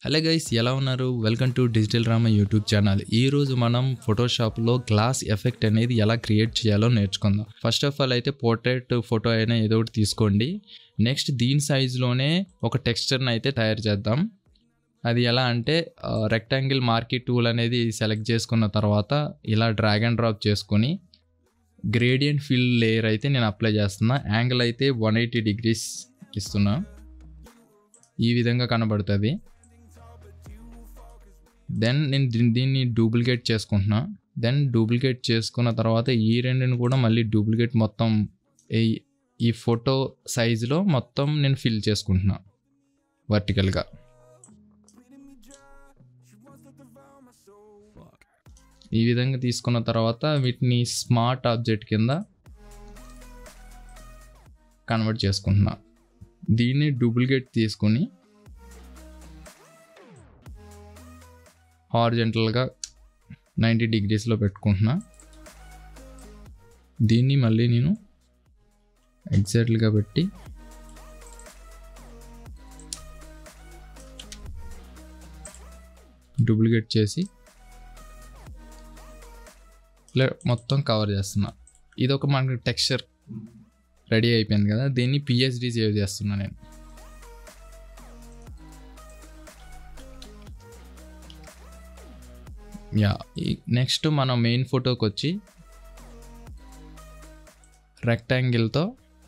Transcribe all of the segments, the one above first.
Hello guys ఎలా ఉన్నారు welcome to digital Rama YouTube channel ఈ రోజు మనం ఫోటోషాప్లో గ్లాస్ ఎఫెక్ట్ అనేది ఎలా క్రియేట్ చేయాలో నేర్చుకుందాం ఫస్ట్ ఆఫ్ ఆల్ అయితే పోర్ట్రేట్ ఫోటో అయినా ఏదో ఒకటి తీసుకోండి నెక్స్ట్ దీని సైజులోనే ఒక టెక్స్చర్ని అయితే తయారు చేద్దాం అది ఎలా అంటే రెక్టాంగిల్ మార్కెట్ టూల్ అనేది సెలెక్ట్ చేసుకున్న తర్వాత ఇలా డ్రాగ్ అండ్ డ్రాప్ చేసుకొని గ్రేడియంట్ ఫిల్ లేయర్ అయితే నేను అప్లై చేస్తున్నా యాంగిల్ అయితే వన్ ఎయిటీ డిగ్రీస్ ఇస్తున్నా ఈ విధంగా కనబడుతుంది దెన్ నేను దీన్ని దీన్ని డూప్లికేట్ చేసుకుంటున్నా దెన్ డూప్లికేట్ చేసుకున్న తర్వాత ఈ రెండుని కూడా మళ్ళీ డూప్లికేట్ మొత్తం ఈ- ఈ ఫోటో సైజులో మొత్తం నేను ఫిల్ చేసుకుంటున్నా వర్టికల్గా ఈ విధంగా తీసుకున్న తర్వాత వీటిని స్మార్ట్ ఆబ్జెక్ట్ కింద కన్వర్ట్ చేసుకుంటున్నా దీన్ని డూప్లికేట్ తీసుకొని హార్జెంటల్గా నైంటీ డిగ్రీస్లో పెట్టుకుంటున్నా దీన్ని మళ్ళీ నేను ఎగ్జాక్ట్గా పెట్టి డూప్లికేట్ చేసి ఇలా మొత్తం కవర్ చేస్తున్నా ఇది ఒక మనకి టెక్స్చర్ రెడీ అయిపోయింది కదా దీన్ని పిహెచ్డి సేవ్ చేస్తున్నా నేను యా నెక్స్ట్ మన మెయిన్ ఫోటోకి వచ్చి రెక్టాంగిల్తో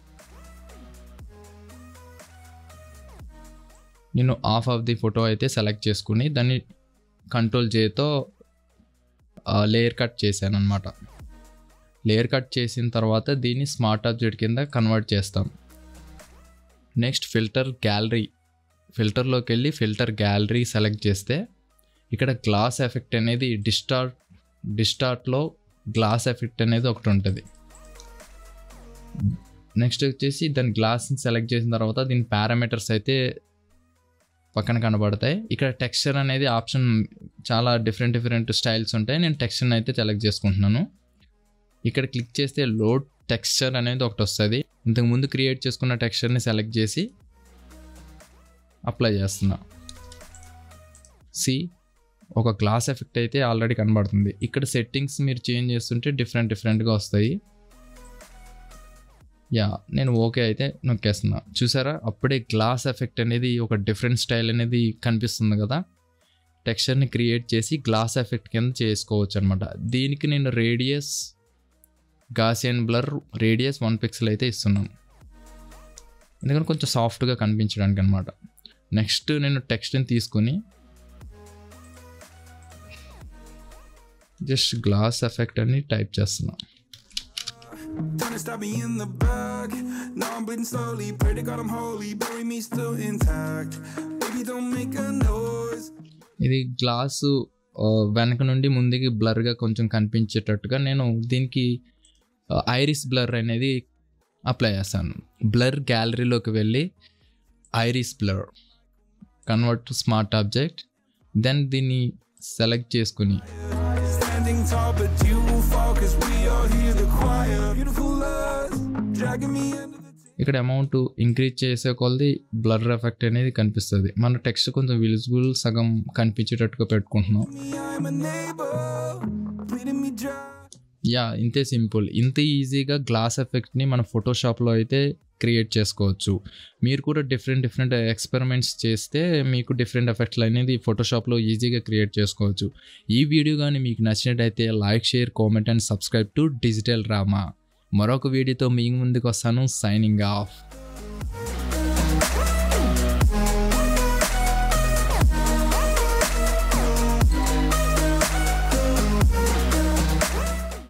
నేను ఆఫ్ ఆఫ్ ది ఫోటో అయితే సెలెక్ట్ చేసుకుని దాన్ని కంట్రోల్ చేతో లేయర్ కట్ చేశాను అనమాట లేయర్ కట్ చేసిన తర్వాత దీన్ని స్మార్ట్ ఆబ్జెక్ట్ కింద కన్వర్ట్ చేస్తాం నెక్స్ట్ ఫిల్టర్ గ్యాలరీ ఫిల్టర్లోకి వెళ్ళి ఫిల్టర్ గ్యాలరీ సెలెక్ట్ చేస్తే ఇక్కడ గ్లాస్ ఎఫెక్ట్ అనేది డిస్టార్ట్ డిస్టార్ట్లో గ్లాస్ ఎఫెక్ట్ అనేది ఒకటి ఉంటుంది నెక్స్ట్ వచ్చేసి దాని గ్లాస్ని సెలెక్ట్ చేసిన తర్వాత దీని పారామీటర్స్ అయితే పక్కన కనబడతాయి ఇక్కడ టెక్స్చర్ అనేది ఆప్షన్ చాలా డిఫరెంట్ డిఫరెంట్ స్టైల్స్ ఉంటాయి నేను టెక్స్చర్ని అయితే సెలెక్ట్ చేసుకుంటున్నాను ఇక్కడ క్లిక్ చేస్తే లోడ్ టెక్స్చర్ అనేది ఒకటి వస్తుంది ఇంతకు ముందు క్రియేట్ చేసుకున్న టెక్స్చర్ని సెలెక్ట్ చేసి అప్లై చేస్తున్నా సి ఒక గ్లాస్ ఎఫెక్ట్ అయితే ఆల్రెడీ కనబడుతుంది ఇక్కడ సెట్టింగ్స్ మీరు చేంజ్ చేస్తుంటే డిఫరెంట్ డిఫరెంట్గా వస్తాయి యా నేను ఓకే అయితే నొక్కేస్తున్నా చూసారా అప్పుడే గ్లాస్ ఎఫెక్ట్ అనేది ఒక డిఫరెంట్ స్టైల్ అనేది కనిపిస్తుంది కదా టెక్స్చర్ని క్రియేట్ చేసి గ్లాస్ ఎఫెక్ట్ కింద చేసుకోవచ్చు అనమాట దీనికి నేను radius Gaussian blur radius one pixel అయితే ఇస్తున్నాను ఎందుకంటే కొంచెం సాఫ్ట్గా కనిపించడానికి అనమాట నెక్స్ట్ నేను టెక్స్ట్ని తీసుకొని జస్ట్ గ్లాస్ ఎఫెక్ట్ అని టైప్ చేస్తున్నా Trying to stab me in the back. Now I'm bleeding slowly. Pray to God I'm holy. Bury me still intact. Baby, don't make a noise. ఇది గ్లాసు ఆ, వెనక నుండి ముందుకి బ్లర్గా కొంచెం కనిపించేటట్టుగా నేను దీనికి ఐరిస్ బ్లర్ అనేది అప్లై చేస్తాను బ్లర్ గ్యాలరీలోకి వెళ్ళి iris blur convert to smart object then దీన్ని సెలెక్ట్ చేసుకుని Standing tall, but you will fall. Cause we all hear the choir. Beautiful us. Dragging me under the ఇక్కడ అమౌంట్ ఇంక్రీజ్ చేసే కొలది blur effect అనేది కనిపిస్తుంది మన టెక్స్ట్ కొంచెం visible సగం కనిపించేటట్టుగా పెట్టుకుంటున్నాం me. I'm a neighbor. Bleeding me dry. Yeah ఇంతే సింపుల్ ఇంత ఈజీగా గ్లాస్ ఎఫెక్ట్ని మన ఫోటోషాప్లో అయితే క్రియేట్ చేసుకోవచ్చు మీరు కూడా డిఫరెంట్ డిఫరెంట్ ఎక్స్పెరిమెంట్స్ చేస్తే మీకు డిఫరెంట్ ఎఫెక్ట్లు అనేది ఫోటోషాప్లో ఈజీగా క్రియేట్ చేసుకోవచ్చు ఈ వీడియో కానీ మీకు నచ్చినట్టయితే like share comment and subscribe to digital Rama మరొక వీడియోతో మీ ముందుకు వస్తాను సైనింగ్ ఆఫ్